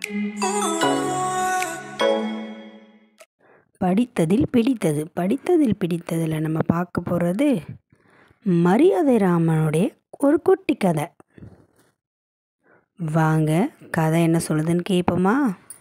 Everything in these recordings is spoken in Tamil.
படித்ததில் பிடித்தது படித்ததில் பிடித்ததில் நம்ம பார்க்க போகிறது மரியாதை ராமனுடைய ஒரு குட்டி கதை வாங்க கதை என்ன சொல்லுதுன்னு கேட்போமா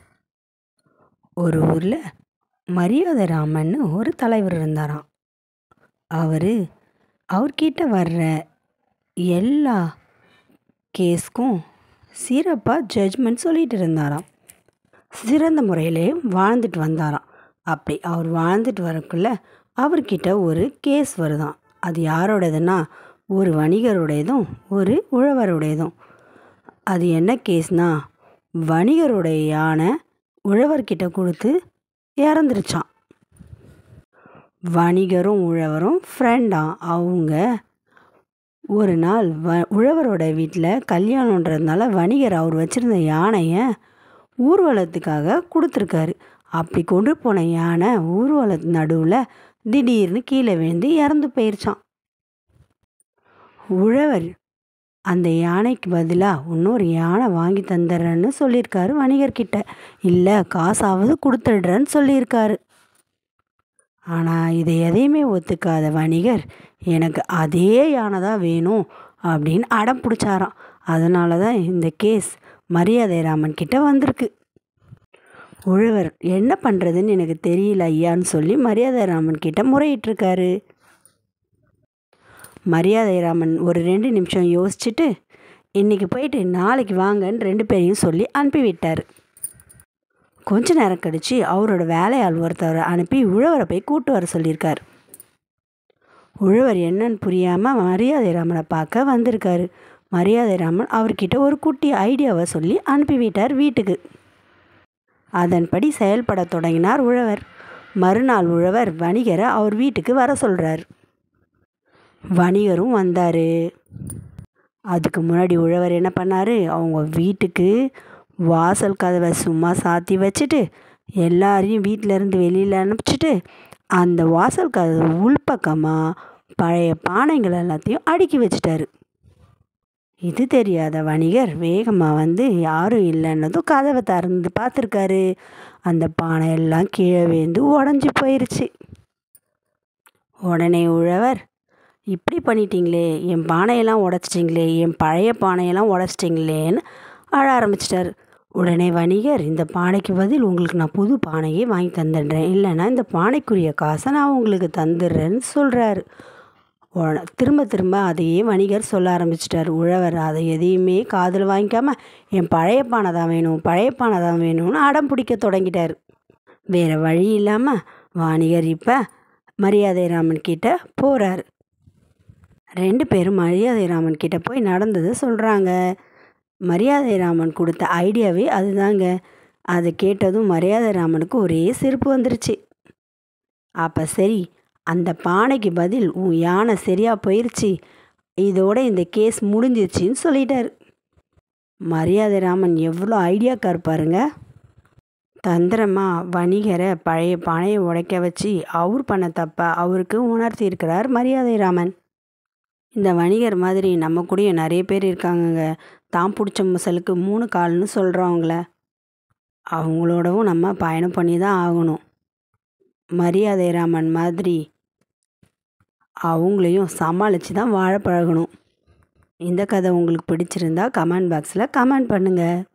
ஒரு ஊரில் மரியாதை ராமன் ஒரு தலைவர் இருந்தாராம் அவர் அவர்கிட்ட வர்ற எல்லா கேஸ்க்கும் சிறப்பாக ஜட்ஜ்மெண்ட் சொல்லிட்டு இருந்தாராம் சிறந்த முறையிலே வாழ்ந்துட்டு வந்தாராம் அப்படி அவர் வாழ்ந்துட்டு வரக்குள்ள அவர்கிட்ட ஒரு கேஸ் வருதாம் அது யாரோடதுன்னா ஒரு வணிகருடையதும் ஒரு உழவருடையதும் அது என்ன கேஸ்னா வணிகருடைய யானை உழவர்கிட்ட கொடுத்து இறந்துருச்சான் வணிகரும் உழவரும் ஃப்ரெண்டாம் அவங்க ஒரு நாள் வ உழவரோட வீட்டில் கல்யாணன்றதுனால வணிகர் அவர் வச்சுருந்த யானையை ஊர்வலத்துக்காக கொடுத்துருக்காரு அப்படி கொண்டு போன யானை ஊர்வலத்து நடுவில் திடீர்னு கீழே விழுந்து இறந்து போயிருச்சான் உழவர் அந்த யானைக்கு பதிலாக இன்னொரு யானை வாங்கி தந்துடுறேன்னு சொல்லியிருக்காரு வணிகர்கிட்ட இல்லை காசாவது கொடுத்துடுறேன்னு சொல்லியிருக்காரு ஆனால் இதை எதையுமே ஒத்துக்காத வணிகர் எனக்கு அதே யானை தான் வேணும் அப்படின்னு அடம் பிடிச்சாராம் அதனால தான் இந்த கேஸ் மரியாதை ராமன் கிட்ட வந்திருக்கு உழவர் என்ன பண்ணுறதுன்னு எனக்கு தெரியல ஐயான்னு சொல்லி மரியாதை ராமன் கிட்ட முறையிட்டிருக்காரு மரியாதை ராமன் ஒரு ரெண்டு நிமிஷம் யோசிச்சுட்டு இன்றைக்கி போயிட்டு நாளைக்கு வாங்கன்னு ரெண்டு பேரையும் சொல்லி அனுப்பி விட்டார் கொஞ்ச நேரம் கழித்து அவரோட வேலையாள் ஒருத்தவரை அனுப்பி உழவரை போய் கூட்டு வர சொல்லியிருக்கார் உழவர் என்னன்னு புரியாமல் மரியாதை ராமனை பார்க்க வந்திருக்காரு மரியாதை ராமன் அவர்கிட்ட ஒரு குட்டி ஐடியாவை சொல்லி அனுப்பிவிட்டார் வீட்டுக்கு அதன்படி செயல்பட தொடங்கினார் உழவர் மறுநாள் உழவர் வணிகரை அவர் வீட்டுக்கு வர சொல்கிறார் வணிகரும் வந்தார் அதுக்கு முன்னாடி உழவர் என்ன பண்ணார் அவங்க வீட்டுக்கு வாசல் கதவை சும்மா சாத்தி வச்சுட்டு எல்லாரையும் வீட்டிலேருந்து வெளியில் அனுப்பிச்சிட்டு அந்த வாசல் கதவு உள்பக்கமாக பழைய பானைகள் எல்லாத்தையும் அடுக்கி வச்சிட்டாரு இது தெரியாத வணிகர் வேகமாக வந்து யாரும் இல்லைன்னதும் கதவை திறந்து பார்த்துருக்காரு அந்த பானை எல்லாம் கீழே விழுந்து உடஞ்சி போயிருச்சு உடனே உழவர் இப்படி பண்ணிட்டீங்களே என் பானையெல்லாம் உடச்சிட்டிங்களே என் பழைய பானையெல்லாம் உடச்சிட்டிங்களேன்னு அழ ஆரம்பிச்சிட்டார் உடனே வணிகர் இந்த பானைக்கு பதில் உங்களுக்கு நான் புது பானையே வாங்கி தந்துடுறேன் இல்லைன்னா இந்த பானைக்குரிய காசை நான் உங்களுக்கு தந்துடுறேன்னு சொல்கிறாரு திரும்ப திரும்ப அதையே வணிகர் சொல்ல ஆரம்பிச்சிட்டார் உழவர் அதை எதையுமே காதில் வாங்கிக்காம என் பழைய பானை தான் வேணும் பழைய பானை தான் வேணும்னு அடம் பிடிக்க தொடங்கிட்டார் வேறு வழி இல்லாமல் வாணிகர் இப்போ மரியாதை ராமன் கிட்ட போகிறார் ரெண்டு பேரும் மரியாதை ராமன் கிட்ட போய் நடந்ததை சொல்கிறாங்க மரியாதை ராமன் கொடுத்த ஐடியாவே அதுதாங்க அதை கேட்டதும் மரியாதை ராமனுக்கு ஒரே சிரிப்பு வந்துருச்சு அப்போ சரி அந்த பானைக்கு பதில் உன் யானை சரியாக போயிருச்சு இதோட இந்த கேஸ் முடிஞ்சிருச்சின்னு சொல்லிட்டார் மரியாதை ராமன் எவ்வளோ ஐடியாக்கார் பாருங்க தந்திரமாக வணிகரை பழைய பானையை உடைக்க வச்சு அவர் பண்ண தப்ப அவருக்கு உணர்த்தி இருக்கிறார் மரியாதை ராமன் இந்த வணிகர் மாதிரி நம்ம கூடயும் நிறைய பேர் இருக்காங்கங்க தான் பிடிச்ச முசலுக்கு மூணு கால்னு சொல்கிறவங்கள அவங்களோடவும் நம்ம பயணம் பண்ணி தான் ஆகணும் மரியாதை ராமன் மாதிரி அவங்களையும் சமாளித்து தான் வாழ பழகணும் இந்த கதை உங்களுக்கு பிடிச்சிருந்தா கமெண்ட் பாக்ஸில் கமெண்ட் பண்ணுங்கள்